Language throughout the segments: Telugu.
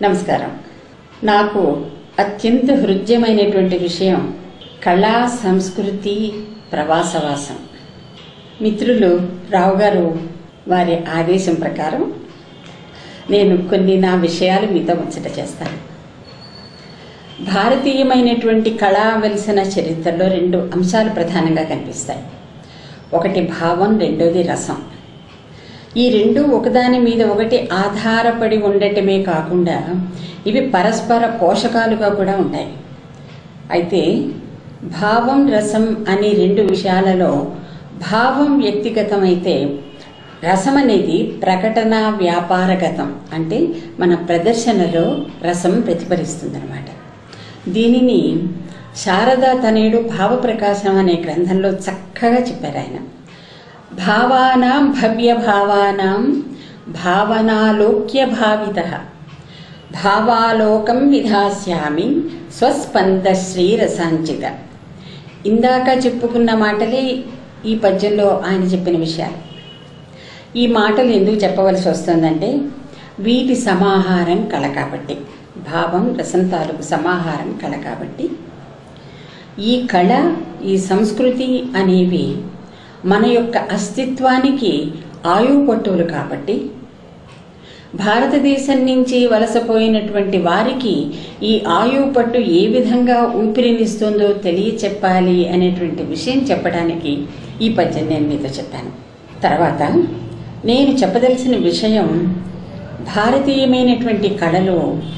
నమస్కారం నాకు అత్యంత హృద్యమైనటువంటి విషయం కళా సంస్కృతి ప్రవాసవాసం మిత్రులు రావు గారు వారి ఆదేశం ప్రకారం నేను కొన్ని నా విషయాలు మీతో ముచ్చట చేస్తాను భారతీయమైనటువంటి కళా వెలిసిన చరిత్రలో రెండు అంశాలు ప్రధానంగా కనిపిస్తాయి ఒకటి భావం రెండోది రసం ఈ రెండు ఒకదాని మీద ఒకటి ఆధారపడి ఉండటమే కాకుండా ఇవి పరస్పర పోషకాలుగా కూడా ఉంటాయి అయితే భావం రసం అనే రెండు విషయాలలో భావం వ్యక్తిగతమైతే రసం అనేది ప్రకటన వ్యాపారగతం అంటే మన ప్రదర్శనలో రసం ప్రతిఫలిస్తుందన్నమాట దీనిని శారదా తనయుడు భావప్రకాశం అనే గ్రంథంలో చక్కగా చెప్పారు ఆయన భావానాం భవ్య భావానాం భావనాలోక్య భావిత భావాలోకం విధాస్యామి స్వస్పంద శ్రీరసాంచిత ఇందాక చెప్పుకున్న మాటలే ఈ పద్యంలో ఆయన చెప్పిన విషయాలు ఈ మాటలు ఎందుకు చెప్పవలసి వస్తుందంటే వీటి సమాహారం కళ కాబట్టి భావం రసం తాలూకు సమాహారం కళ కాబట్టి ఈ కళ ఈ సంస్కృతి అనేవి మన యొక్క అస్తిత్వానికి ఆయువు పట్టువులు కాబట్టి భారతదేశం నుంచి వలసపోయినటువంటి వారికి ఈ ఆయువు పట్టు ఏ విధంగా ఊపిరినిస్తుందో తెలియచెప్పాలి అనేటువంటి విషయం చెప్పడానికి ఈ పద్యం నేను మీతో చెప్పాను తర్వాత నేను చెప్పదలసిన విషయం భారతీయమైనటువంటి కళలు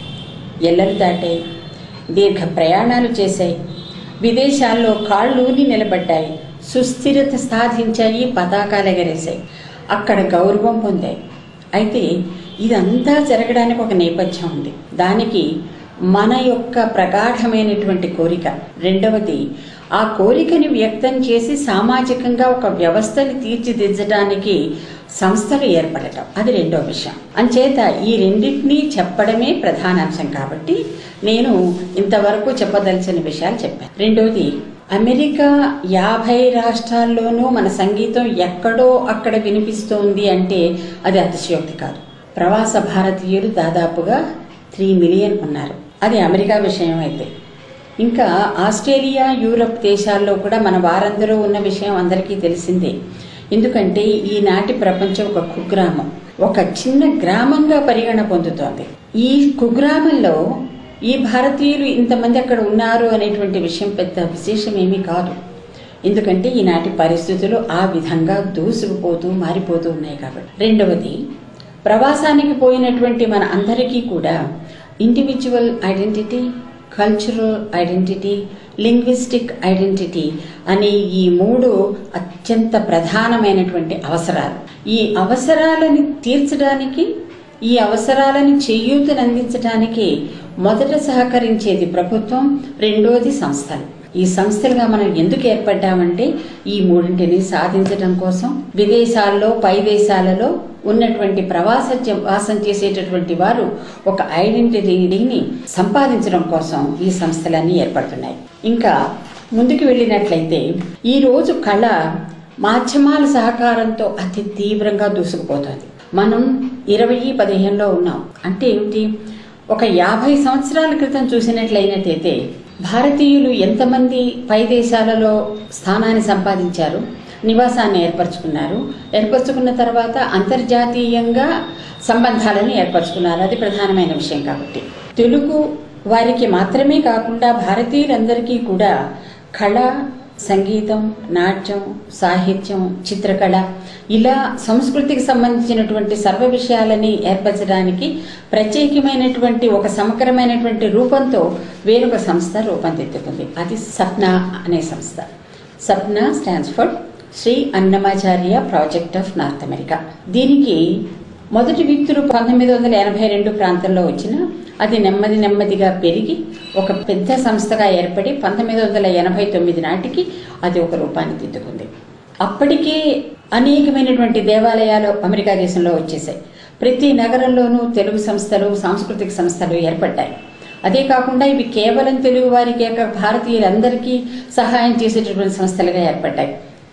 ఎల్లలు దాటాయి దీర్ఘ ప్రయాణాలు చేశాయి విదేశాల్లో కాళ్ళూని నిలబడ్డాయి సుస్థిరత సాధించాయి పతాకాలు ఎగరేశాయి అక్కడ గౌరవం పొందాయి అయితే ఇదంతా జరగడానికి ఒక నేపథ్యం ఉంది దానికి మన యొక్క ప్రగాఢమైనటువంటి కోరిక రెండవది ఆ కోరికని వ్యక్తం చేసి సామాజికంగా ఒక వ్యవస్థని తీర్చిదిద్దడానికి సంస్థలు ఏర్పడటం అది రెండో విషయం అంచేత ఈ రెండింటినీ చెప్పడమే ప్రధాన అంశం కాబట్టి నేను ఇంతవరకు చెప్పదలసిన విషయాలు చెప్పాను రెండోది అమెరికా యాభై రాష్ట్రాల్లోనూ మన సంగీతం ఎక్కడో అక్కడ వినిపిస్తోంది అంటే అది అతిశయోక్తి కాదు ప్రవాస భారతీయులు దాదాపుగా త్రీ మిలియన్ ఉన్నారు అది అమెరికా విషయం అయితే ఇంకా ఆస్ట్రేలియా యూరప్ దేశాల్లో కూడా మన వారందరూ ఉన్న విషయం అందరికీ తెలిసిందే ఎందుకంటే ఈనాటి ప్రపంచం ఒక కుగ్రామం ఒక చిన్న గ్రామంగా పరిగణ పొందుతోంది ఈ కుగ్రామంలో ఈ భారతీయులు ఇంతమంది అక్కడ ఉన్నారు అనేటువంటి విషయం పెద్ద విశేషం ఏమీ కాదు ఎందుకంటే ఈనాటి పరిస్థితులు ఆ విధంగా దూసుకుపోతూ మారిపోతూ ఉన్నాయి కాబట్టి రెండవది ప్రవాసానికి పోయినటువంటి మన అందరికీ కూడా individual identity cultural identity linguistic identity అనే ఈ మూడు అత్యంత ప్రధానమైనటువంటి అవసరాలు ఈ అవసరాలని తీర్చడానికి ఈ అవసరాలను చేయూతను అందించడానికి మొదట సహకరించేది ప్రభుత్వం రెండోది సంస్థలు ఈ సంస్థలుగా మనం ఎందుకు ఏర్పడ్డామంటే ఈ మూడింటిని సాధించడం కోసం విదేశాల్లో పై దేశాలలో ఉన్నటువంటి ప్రవాస వాసం చేసేటటువంటి వారు ఒక ఐడెంటిటీని సంపాదించడం కోసం ఈ సంస్థలన్నీ ఏర్పడుతున్నాయి ఇంకా ముందుకు వెళ్ళినట్లయితే ఈ రోజు కళ మాధ్యమాల సహకారంతో అతి తీవ్రంగా దూసుకుపోతుంది మనం ఇరవై పదిహేనులో ఉన్నాం అంటే ఏమిటి ఒక యాభై సంవత్సరాల క్రితం చూసినట్లయినట్టయితే భారతీయులు ఎంతమంది పై దేశాలలో స్థానాన్ని సంపాదించారు నివాసాన్ని ఏర్పరచుకున్నారు ఏర్పరచుకున్న తర్వాత అంతర్జాతీయంగా సంబంధాలను ఏర్పరచుకున్నారు అది ప్రధానమైన విషయం కాబట్టి తెలుగు వారికి మాత్రమే కాకుండా భారతీయులందరికీ కూడా కళ సంగీతం నాట్యం సాహిత్యం చిత్రకళ ఇలా సంస్కృతికి సంబంధించినటువంటి సర్వ విషయాలని ఏర్పరచడానికి ప్రత్యేకమైనటువంటి ఒక సమగ్రమైనటువంటి రూపంతో వేరొక సంస్థ రూపొందిద్దుకుంది అది సప్నా అనే సంస్థ Sapna stands for Sri Annamacharya project of North America దీనికి మొదటి వ్యక్తులు పంతొమ్మిది వందల ఎనభై రెండు ప్రాంతంలో వచ్చిన అది నెమ్మది నెమ్మదిగా పెరిగి ఒక పెద్ద సంస్థగా ఏర్పడి పంతొమ్మిది వందల ఎనభై తొమ్మిది నాటికి అది ఒక రూపాన్ని దిద్దుకుంది అప్పటికే అనేకమైనటువంటి దేవాలయాలు అమెరికా దేశంలో వచ్చేసాయి ప్రతి నగరంలోనూ తెలుగు సంస్థలు సాంస్కృతిక సంస్థలు ఏర్పడ్డాయి అదే కాకుండా ఇవి కేవలం తెలుగు వారికి భారతీయులందరికీ సహాయం చేసేటటువంటి సంస్థలుగా ఏర్పడ్డాయి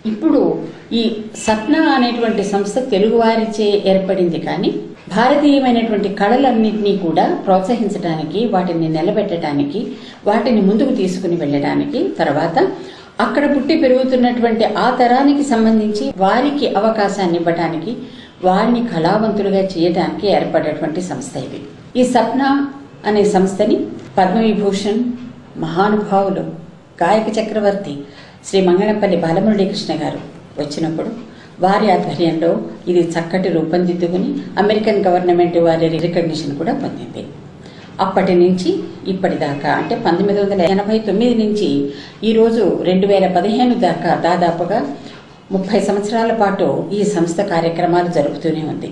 ఇప్పుడు ఈ సప్న అనేటువంటి సంస్థ తెలుగువారిచే ఏర్పడింది కానీ భారతీయమైనటువంటి కళలన్నింటినీ కూడా ప్రోత్సహించడానికి వాటిని నిలబెట్టడానికి వాటిని ముందుకు తీసుకుని వెళ్ళడానికి తర్వాత అక్కడ పుట్టి పెరుగుతున్నటువంటి ఆ తరానికి సంబంధించి వారికి అవకాశాన్ని ఇవ్వడానికి వారిని కళావంతులుగా చేయడానికి ఏర్పడేటువంటి సంస్థ ఇది ఈ సప్న అనే సంస్థని పద్మవిభూషణ్ మహానుభావులు గాయక చక్రవర్తి శ్రీ మంగళపల్లి బాలమురళీకృష్ణ గారు వచ్చినప్పుడు వారి ఆధ్వర్యంలో ఇది చక్కటి రూపొందిద్దుకుని అమెరికన్ గవర్నమెంట్ వారి రికగ్నిషన్ కూడా పొందింది అప్పటి నుంచి ఇప్పటిదాకా అంటే పంతొమ్మిది వందల ఎనభై తొమ్మిది నుంచి ఈరోజు రెండు వేల పదిహేను దాకా దాదాపుగా ముప్పై సంవత్సరాల పాటు ఈ సంస్థ కార్యక్రమాలు జరుపుతూనే ఉంది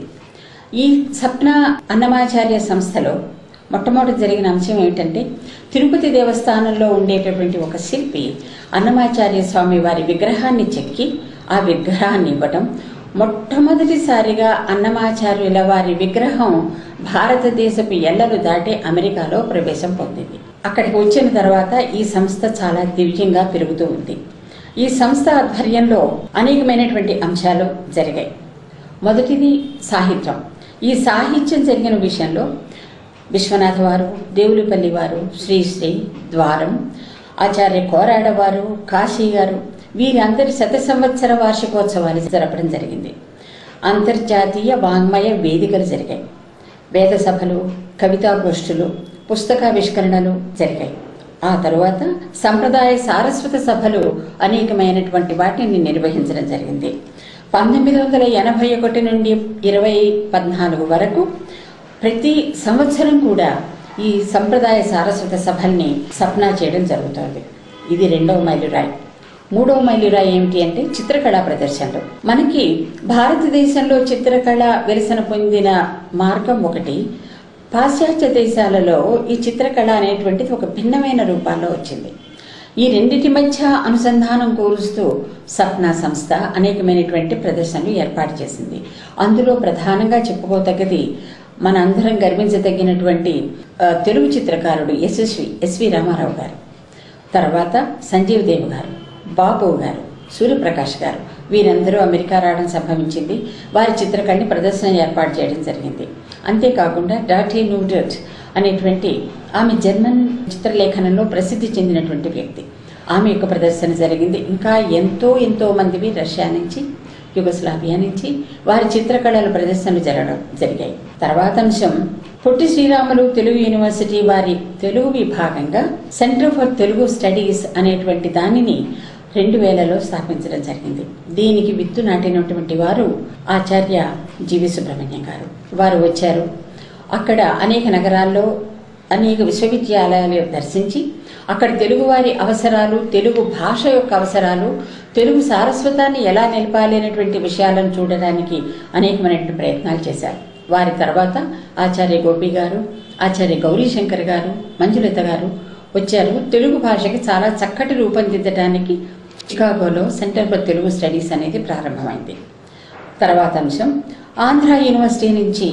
ఈ సప్న అన్నమాచార్య సంస్థలో మొట్టమొదటి జరిగిన అంశం ఏమిటంటే తిరుపతి దేవస్థానంలో ఉండేటటువంటి ఒక శిల్పి అన్నమాచార్య స్వామి వారి విగ్రహాన్ని చెక్కి ఆ విగ్రహాన్ని ఇవ్వటం మొట్టమొదటిసారిగా అన్నమాచార్యుల వారి విగ్రహం భారతదేశపు ఎల్లలు దాటి అమెరికాలో ప్రవేశం పొందింది అక్కడికి వచ్చిన తర్వాత ఈ సంస్థ చాలా దివ్యంగా పెరుగుతూ ఉంది ఈ సంస్థ ఆధ్వర్యంలో అనేకమైనటువంటి అంశాలు జరిగాయి మొదటిది సాహిత్యం ఈ సాహిత్యం జరిగిన విషయంలో విశ్వనాథ వారు దేవులపల్లి వారు శ్రీశ్రీ ద్వారం ఆచార్య కోరాడ వారు కాశీ గారు వీరందరి శత సంవత్సర వార్షికోత్సవాలు జరపడం జరిగింది అంతర్జాతీయ వాంగ్మయ వేదికలు జరిగాయి వేద సభలు కవితాగోష్ఠులు పుస్తకావిష్కరణలు జరిగాయి ఆ తరువాత సంప్రదాయ సారస్వత సభలు అనేకమైనటువంటి వాటిని నిర్వహించడం జరిగింది పంతొమ్మిది వందల ఎనభై ఒకటి నుండి ఇరవై పద్నాలుగు వరకు ప్రతి సంవత్సరం కూడా ఈ సంప్రదాయ సారస్వత సభల్ని సప్నా చేయడం జరుగుతోంది ఇది రెండవ మైలురాయి మూడవ మైలురాయి ఏమిటి అంటే చిత్రకళా ప్రదర్శనలు మనకి భారతదేశంలో చిత్రకళ వెలిసిన పొందిన మార్గం ఒకటి పాశ్చాత్య దేశాలలో ఈ చిత్రకళ అనేటువంటిది ఒక భిన్నమైన రూపాల్లో వచ్చింది ఈ రెండిటి మధ్య అనుసంధానం కోరుస్తూ సప్నా సంస్థ అనేకమైనటువంటి ప్రదర్శనలు ఏర్పాటు చేసింది అందులో ప్రధానంగా చెప్పుకోదగ్గది మన అందరం గర్వించదగినటువంటి ఆ, తెలుగు చిత్రకారుడు యశస్వి ఎస్వి రామారావు గారు తర్వాత సంజీవ్ దేవ్ గారు బాబు గారు సూర్యప్రకాష్ గారు వీరందరూ అమెరికా రావడం సంభవించింది వారి చిత్రకళని ప్రదర్శన ఏర్పాటు చేయడం జరిగింది అంతేకాకుండా డాటీ నూడర్ట్ అనేటువంటి ఆమె జర్మన్ చిత్రలేఖనంలో ప్రసిద్ధి చెందినటువంటి వ్యక్తి ఆమె యొక్క ప్రదర్శన జరిగింది ఇంకా ఎంతో ఎంతో మందివి రష్యా నుంచి యుగస్లావియా నుంచి వారి చిత్రకళల ప్రదర్శనలు జరగడం జరిగాయి తర్వాత అంశం పొట్టి శ్రీరాములు తెలుగు యూనివర్సిటీ వారి తెలుగు విభాగంగా సెంటర్ ఫర్ తెలుగు స్టడీస్ అనేటువంటి దానిని రెండు వేలలో స్థాపించడం జరిగింది దీనికి విత్తు నాటినటువంటి వారు ఆచార్య జీవి సుబ్రహ్మణ్యం గారు వారు వచ్చారు అక్కడ అనేక నగరాల్లో అనేక విశ్వవిద్యాలయాలు దర్శించి అక్కడ తెలుగువారి అవసరాలు తెలుగు భాష యొక్క అవసరాలు తెలుగు సారస్వతాన్ని ఎలా నిలపాలి అనేటువంటి విషయాలను చూడడానికి అనేకమైనటువంటి ప్రయత్నాలు చేశారు వారి తర్వాత ఆచార్య గోపి గారు ఆచార్య గౌరీశంకర్ గారు మంజులత గారు వచ్చారు తెలుగు భాషకి చాలా చక్కటి రూపొందించడానికి చికాగోలో సెంటర్ ఫర్ తెలుగు స్టడీస్ అనేది ప్రారంభమైంది తర్వాత అంశం ఆంధ్ర యూనివర్సిటీ నుంచి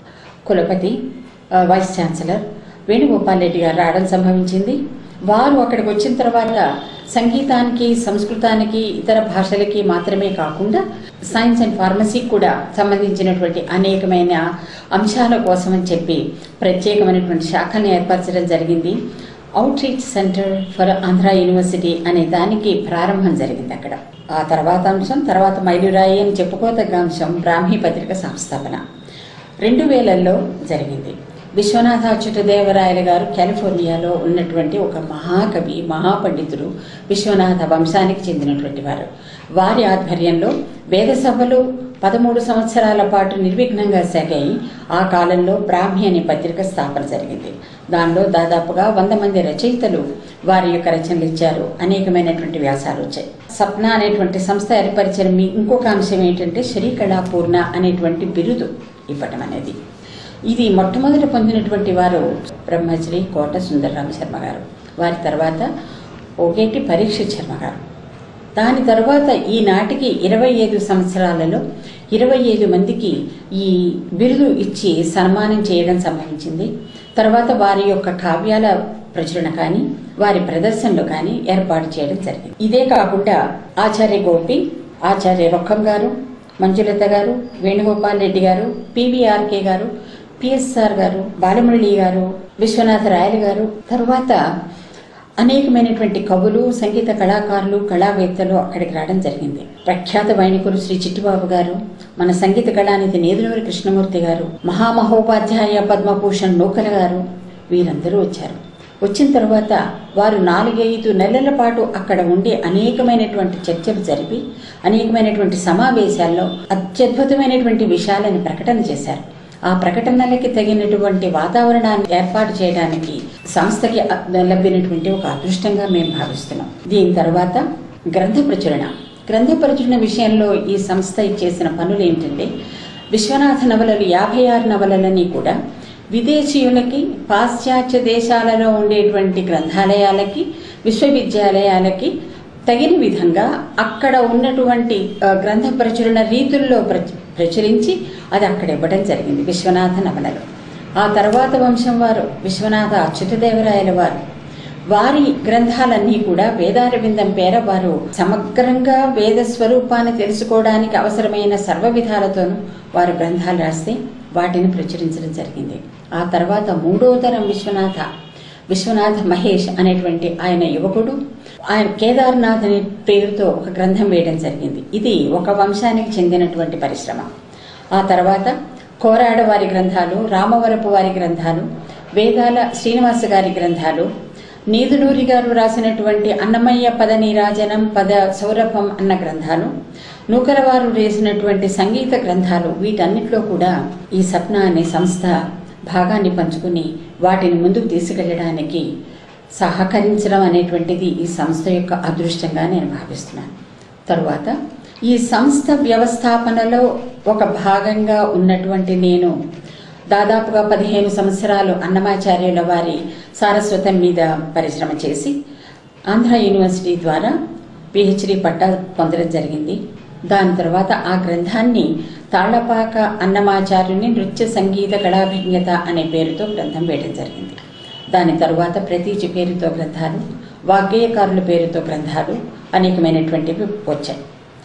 కులపతి ఆ, వైస్ ఛాన్సలర్ వేణుగోపాల్ రెడ్డి గారు రావడం సంభవించింది వారు అక్కడికి వచ్చిన తర్వాత సంగీతానికి సంస్కృతానికి ఇతర భాషలకి మాత్రమే కాకుండా సైన్స్ అండ్ ఫార్మసీకి కూడా సంబంధించినటువంటి అనేకమైన అంశాల కోసం అని చెప్పి ప్రత్యేకమైనటువంటి శాఖల్ని ఏర్పరచడం జరిగింది outreach centre for Andhra university అనే దానికి ప్రారంభం జరిగింది అక్కడ ఆ తర్వాత అంశం తర్వాత మైలురాయి అని చెప్పుకోదగ్గ అంశం బ్రాహ్మీ పత్రిక సంస్థాపన రెండు వేలల్లో జరిగింది విశ్వనాథ అచ్యుతదేవరాయల గారు కాలిఫోర్నియాలో ఉన్నటువంటి ఒక మహాకవి మహాపండితుడు విశ్వనాథ వంశానికి చెందినటువంటి వారు వారి ఆధ్వర్యంలో వేద సభలు పదమూడు సంవత్సరాల పాటు నిర్విఘ్నంగా సాగాయి ఆ కాలంలో బ్రాహ్మి అనే పత్రిక స్థాపన జరిగింది దానిలో దాదాపుగా వంద మంది రచయితలు వారి యొక్క రచనలు ఇచ్చారు అనేకమైనటువంటి వ్యాసాలు వచ్చాయి సప్న అనేటువంటి సంస్థ ఏర్పరిచిన మీ ఇంకొక అంశం ఏంటంటే శ్రీకళాపూర్ణ అనేటువంటి బిరుదు ఇవ్వటం అనేది ఇది మొట్టమొదట పొందినటువంటి వారు బ్రహ్మశ్రీ కోట సుందరరామ శర్మ గారు వారి తర్వాత ఓగేటి పరీక్షిత్ శర్మ గారు దాని తర్వాత ఈనాటికి ఇరవై ఐదు సంవత్సరాలలో ఇరవై ఐదు మందికి ఈ బిరుదు ఇచ్చి సన్మానం చేయడం సంభవించింది తర్వాత వారి యొక్క కావ్యాల ప్రచురణ కానీ వారి ప్రదర్శనలు కానీ ఏర్పాటు చేయడం జరిగింది ఇదే కాకుండా ఆచార్య గోపి ఆచార్య రొక్కం గారు మంజులత గారు వేణుగోపాల్ రెడ్డి గారు పివిఆర్కే గారు పిఎస్ఆర్ గారు బాలమురళి గారు విశ్వనాథ రాయలు గారు తరువాత అనేకమైనటువంటి కవులు సంగీత కళాకారులు కళావేత్తలు అక్కడికి రావడం జరిగింది ప్రఖ్యాత వైణికులు శ్రీ చిట్టిబాబు గారు మన సంగీత కళానిధి నేదునూరి కృష్ణమూర్తి గారు మహామహోపాధ్యాయ పద్మభూషణ్ నూకల గారు వీరందరూ వచ్చారు వచ్చిన తర్వాత వారు నాలుగైదు నెలల పాటు అక్కడ ఉండి అనేకమైనటువంటి చర్చలు జరిపి అనేకమైనటువంటి సమావేశాల్లో అత్యద్భుతమైనటువంటి విషయాలను ప్రకటన చేశారు ఆ ప్రకటనలకి తగినటువంటి వాతావరణాన్ని ఏర్పాటు చేయడానికి సంస్థకి లభ్యమైనటువంటి ఒక అదృష్టంగా మేము భావిస్తున్నాం దీని తర్వాత గ్రంథ ప్రచురణ గ్రంథ ప్రచురణ విషయంలో ఈ సంస్థ చేసిన పనులు ఏమిటంటే విశ్వనాథ నవలలు యాభై ఆరు నవలలని కూడా విదేశీయులకి పాశ్చాత్య దేశాలలో ఉండేటువంటి గ్రంథాలయాలకి విశ్వవిద్యాలయాలకి తగిన విధంగా అక్కడ ఉన్నటువంటి ఆ, గ్రంథ ప్రచురణ రీతుల్లో ప్రచ- ప్రచురించి అది అక్కడ ఇవ్వడం జరిగింది విశ్వనాథ నవలలు ఆ తర్వాత వంశం వారు విశ్వనాథ అచ్యుతదేవరాయల వారు వారి గ్రంథాలన్నీ కూడా వేదారవిందం పేర వారు సమగ్రంగా వేద స్వరూపాన్ని తెలుసుకోవడానికి అవసరమైన సర్వ విధాలతోనూ వారు గ్రంథాలు రాస్తే వాటిని ప్రచురించడం జరిగింది ఆ తర్వాత మూడో తరం విశ్వనాథ విశ్వనాథ మహేష్ అనేటువంటి ఆయన యువకుడు ఆయన కేదార్నాథ్ అనే పేరుతో ఒక గ్రంథం వేయడం జరిగింది ఇది ఒక వంశానికి చెందినటువంటి పరిశ్రమ ఆ తర్వాత కోరాడ వారి గ్రంథాలు రామవరపు వారి గ్రంథాలు వేదాల శ్రీనివాస గారి గ్రంథాలు నీదునూరి గారు రాసినటువంటి అన్నమయ్య పద నీరాజనం పద సౌరభం అన్న గ్రంథాలు నూకల వారు వేసినటువంటి సంగీత గ్రంథాలు వీటన్నిటిలో కూడా ఈ సప్న అనే సంస్థ భాగాన్ని పంచుకుని వాటిని ముందుకు తీసుకెళ్ళడానికి సహకరించడం అనేటువంటిది ఈ సంస్థ యొక్క అదృష్టంగా నేను భావిస్తున్నాను తరువాత ఈ సంస్థ వ్యవస్థాపనలో ఒక భాగంగా ఉన్నటువంటి నేను దాదాపుగా పదిహేను సంవత్సరాలు అన్నమాచార్యుల వారి సారస్వతం మీద పరిశ్రమ చేసి ఆంధ్ర యూనివర్సిటీ ద్వారా పిహెచ్డి పట్టా పొందడం జరిగింది దాని తర్వాత ఆ గ్రంథాన్ని తాళ్లపాక అన్నమాచార్యుని నృత్య సంగీత కళాభిజ్ఞత అనే పేరుతో గ్రంథం వేయడం జరిగింది దాని తరువాత ప్రతీచి పేరుతో గ్రంథాలు వాగ్గేయకారుల పేరుతో గ్రంథాలు అనేకమైనటువంటివి వచ్చాయి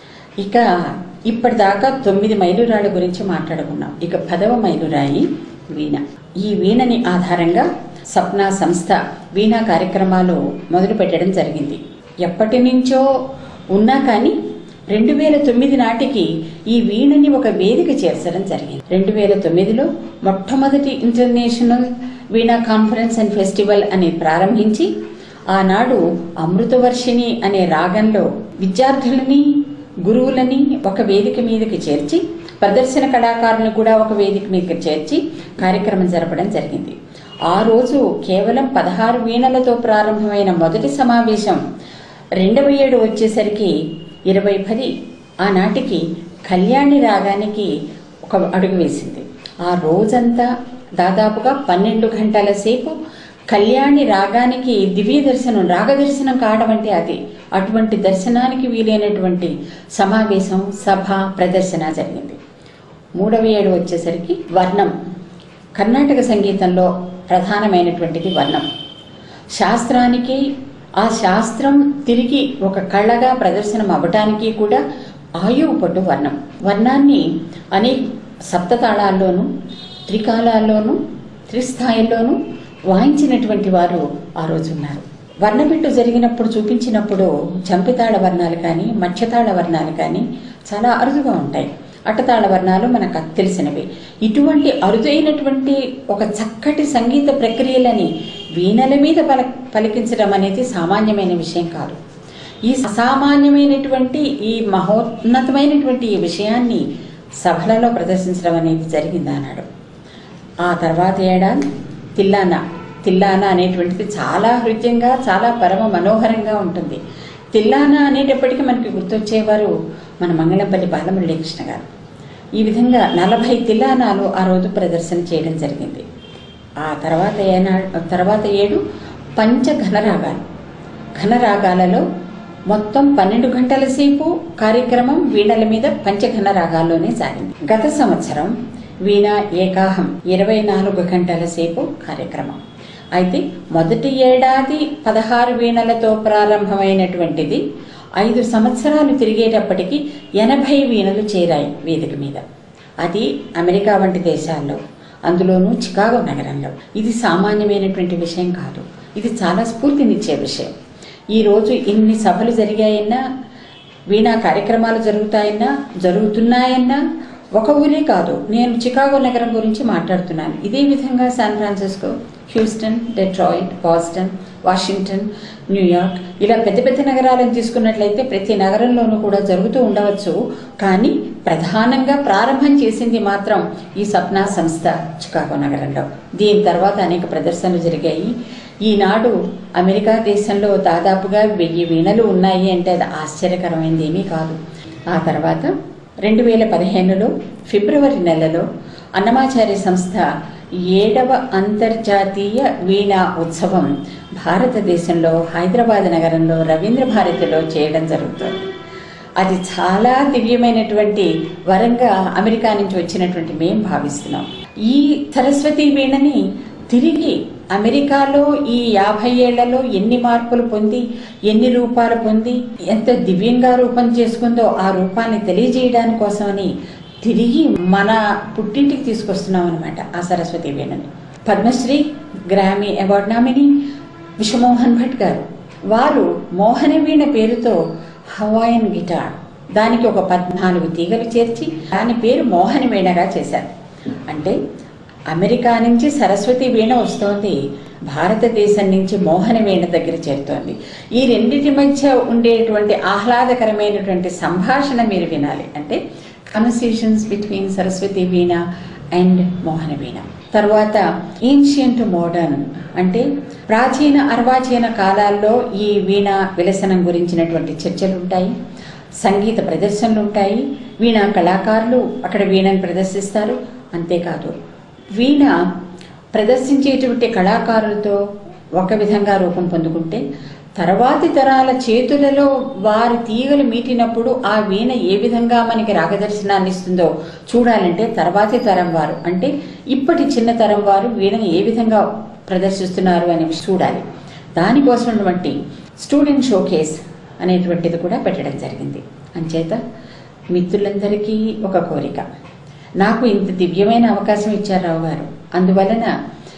ఇక ఇప్పటిదాకా తొమ్మిది మైలురాళ్ళ గురించి మాట్లాడుకున్నాం ఇక పదవ మైలురాయి వీణ ఈ వీణని ఆధారంగా సప్నా సంస్థ వీణా కార్యక్రమాలు మొదలు పెట్టడం జరిగింది ఎప్పటి నుంచో ఉన్నా కానీ రెండు వేల తొమ్మిది నాటికి ఈ వీణని ఒక వేదిక చేర్చడం జరిగింది రెండు వేల తొమ్మిదిలో మొట్టమొదటి international veena conference and festival అని ప్రారంభించి ఆనాడు అమృతవర్షిణి అనే రాగంలో విద్యార్థులని గురువులని ఒక వేదిక మీదకి చేర్చి ప్రదర్శన కళాకారులను కూడా ఒక వేదిక మీదకి చేర్చి కార్యక్రమం జరపడం జరిగింది ఆ రోజు కేవలం పదహారు వీణలతో ప్రారంభమైన మొదటి సమావేశం రెండవ ఏడు వచ్చేసరికి ఇరవై పది ఆనాటికి కళ్యాణి రాగానికి ఒక అడుగు వేసింది ఆ రోజంతా దాదాపుగా పన్నెండు గంటల సేపు కళ్యాణి రాగానికి దివ్య దర్శనం రాగ దర్శనం కావడం అంటే అది అటువంటి దర్శనానికి వీలైనటువంటి సమావేశం సభ ప్రదర్శన జరిగింది మూడవ ఏడు వచ్చేసరికి వర్ణం కర్ణాటక సంగీతంలో ప్రధానమైనటువంటిది వర్ణం శాస్త్రానికి ఆ శాస్త్రం తిరిగి ఒక కళగా ప్రదర్శనం అవ్వటానికి కూడా ఆయువు పట్టు వర్ణం వర్ణాన్ని అనేక సప్తతాళాల్లోనూ త్రికాలాల్లోనూ త్రిస్థాయిల్లోనూ వాయించినటువంటి వారు ఆ రోజు ఉన్నారు వర్ణబిట్టు జరిగినప్పుడు చూపించినప్పుడు చంపితాళ వర్ణాలు కానీ మధ్యతాళ వర్ణాలు కానీ చాలా అరుదుగా ఉంటాయి అట్టతాళ వర్ణాలు మనకు తెలిసినవి ఇటువంటి అరుదైనటువంటి ఒక చక్కటి సంగీత ప్రక్రియలని వీణల మీద పల పలికించడం అనేది సామాన్యమైన విషయం కాదు ఈ అసామాన్యమైనటువంటి ఈ మహోన్నతమైనటువంటి ఈ విషయాన్ని సభలలో ప్రదర్శించడం అనేది జరిగింది అన్నాడు ఆ తర్వాత ఏడాది తిల్లానా తిల్లానా అనేటువంటిది చాలా హృదయంగా చాలా పరమ మనోహరంగా ఉంటుంది తిల్లానా అనేటప్పటికీ మనకి గుర్తొచ్చేవారు మన మంగళంపల్లి బాలమురళీకృష్ణ గారు ఈ విధంగా నలభై తిల్లానాలు ఆ రోజు ప్రదర్శన చేయడం జరిగింది ఆ తర్వాత ఏనా తర్వాత ఏడు పంచ ఘనరాగాలు ఘనరాగాలలో మొత్తం పన్నెండు గంటల సేపు కార్యక్రమం వీణల మీద పంచఘన రాగాల్లోనే సాగింది గత సంవత్సరం వీణ ఏకాహం ఇరవై నాలుగు గంటల సేపు కార్యక్రమం అయితే మొదటి ఏడాది పదహారు వీణలతో ప్రారంభమైనటువంటిది ఐదు సంవత్సరాలు తిరిగేటప్పటికి ఎనభై వీణలు చేరాయి వేదిక మీద అది అమెరికా వంటి దేశాల్లో అందులోనూ చికాగో నగరంలో ఇది సామాన్యమైనటువంటి విషయం కాదు ఇది చాలా స్ఫూర్తినిచ్చే విషయం ఈరోజు ఇన్ని సభలు జరిగాయన్నా వీణా కార్యక్రమాలు జరుగుతాయన్నా జరుగుతున్నాయన్నా ఒక ఊరే కాదు నేను చికాగో నగరం గురించి మాట్లాడుతున్నాను ఇదే విధంగా San Francisco Houston Detroit Boston Washington New York ఇలా పెద్ద పెద్ద నగరాలను తీసుకున్నట్లయితే ప్రతి నగరంలోనూ కూడా జరుగుతూ ఉండవచ్చు కానీ ప్రధానంగా ప్రారంభం చేసింది మాత్రం ఈ సప్నా సంస్థ చికాగో నగరంలో దీని తర్వాత అనేక ప్రదర్శనలు జరిగాయి ఈనాడు అమెరికా దేశంలో దాదాపుగా వెయ్యి వీణలు ఉన్నాయి అంటే అది ఆశ్చర్యకరమైనది ఏమీ కాదు ఆ తర్వాత రెండు వేల పదిహేనులో ఫిబ్రవరి నెలలో అన్నమాచార్య సంస్థ ఏడవ అంతర్జాతీయ వీణా ఉత్సవం భారతదేశంలో హైదరాబాద్ నగరంలో రవీంద్ర భారతిలో చేయడం జరుగుతుంది అది చాలా దివ్యమైనటువంటి వరంగా అమెరికా నుంచి వచ్చినటువంటి మేం భావిస్తున్నాం ఈ సరస్వతి వీణని తిరిగి అమెరికాలో ఈ యాభై ఏళ్లలో ఎన్ని మార్పులు పొంది ఎన్ని రూపాలు పొంది ఎంత దివ్యంగా రూపం చేసుకుందో ఆ రూపాన్ని తెలియజేయడానికి కోసమని తిరిగి మన పుట్టింటికి తీసుకొస్తున్నాం అనమాట ఆ సరస్వతి వీణని Padmashri Grammy award nominee Vishwamohan Bhatt గారు వారు మోహన వీణ పేరుతో హవాయన్ గిటార్ దానికి ఒక పద్నాలుగు తీగలు చేర్చి దాని పేరు మోహన వీణగా చేశారు అంటే అమెరికా నుంచి సరస్వతి వీణ వస్తోంది భారతదేశం నుంచి మోహన వీణ దగ్గర చేరుతోంది ఈ రెండింటి మధ్య ఉండేటువంటి ఆహ్లాదకరమైనటువంటి సంభాషణ మీరు వినాలి అంటే conversations between Saraswati veena and Mohana veena తర్వాత ఏన్షియంట్ మోడర్న్ అంటే ప్రాచీన అర్వాచీన కాలాల్లో ఈ వీణ విలసనం గురించినటువంటి చర్చలు ఉంటాయి సంగీత ప్రదర్శనలు ఉంటాయి వీణా కళాకారులు అక్కడ వీణను ప్రదర్శిస్తారు అంతేకాదు వీణ ప్రదర్శించేటువంటి కళాకారులతో ఒక విధంగా రూపం పొందుకుంటే తర్వాతి తరాల చేతులలో వారి తీగలు మీటినప్పుడు ఆ వీణ ఏ విధంగా మనకి రాగదర్శనాన్ని ఇస్తుందో చూడాలంటే తర్వాతి తరం వారు అంటే ఇప్పటి చిన్న తరం వారు వీణను ఏ విధంగా ప్రదర్శిస్తున్నారు అని చూడాలి దానికోసం ఉన్నటువంటి స్టూడెంట్ షోకేస్ అనేటువంటిది కూడా పెట్టడం జరిగింది అంచేత మిత్రులందరికీ ఒక కోరిక నాకు ఇంత దివ్యమైన అవకాశం ఇచ్చారు రావు గారు అందువలన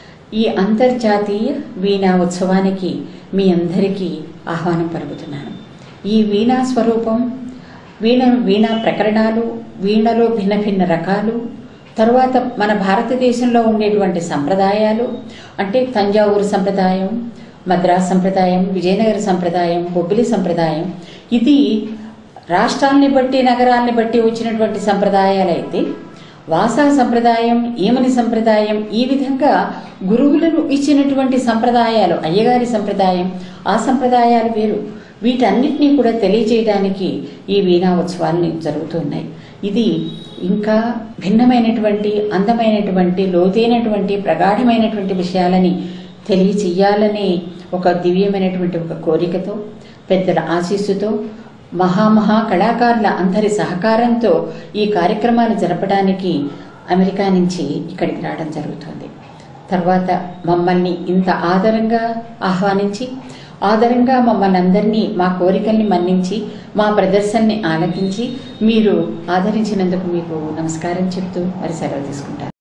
ఈ అంతర్జాతీయ వీణా ఉత్సవానికి మీ అందరికీ ఆహ్వానం పలుకుతున్నాను ఈ వీణా స్వరూపం వీణ వీణా ప్రకరణాలు వీణలో భిన్న భిన్న రకాలు తరువాత మన భారతదేశంలో ఉండేటువంటి సంప్రదాయాలు అంటే తంజావూరు సంప్రదాయం మద్రాస్ సంప్రదాయం విజయనగర సంప్రదాయం బొబ్బిలి సంప్రదాయం ఇది రాష్ట్రాల్ని బట్టి నగరాల్ని బట్టి వచ్చినటువంటి సంప్రదాయాలు అయితే వాసా సంప్రదాయం ఈమని సంప్రదాయం ఈ విధంగా గురువులను ఇచ్చినటువంటి సంప్రదాయాలు అయ్యగారి సంప్రదాయం ఆ సంప్రదాయాలు వేరు వీటన్నిటినీ కూడా తెలియజేయడానికి ఈ వీణా ఉత్సవాలు జరుగుతున్నాయి ఇది ఇంకా భిన్నమైనటువంటి అందమైనటువంటి లోతైనటువంటి ప్రగాఢమైనటువంటి విషయాలని తెలియచేయాలనే ఒక దివ్యమైనటువంటి ఒక కోరికతో పెద్దల ఆశీస్సుతో మహామహా కళాకారుల అందరి సహకారంతో ఈ కార్యక్రమాలు జరపడానికి అమెరికా నుంచి ఇక్కడికి రావడం జరుగుతుంది తర్వాత మమ్మల్ని ఇంత ఆదరంగా ఆహ్వానించి ఆదరంగా మమ్మల్ని అందరినీ మా కోరికల్ని మన్నించి మా ప్రదర్శనని ఆలకించి మీరు ఆదరించినందుకు మీకు నమస్కారం చెప్తూ మరి సెలవు తీసుకుంటారు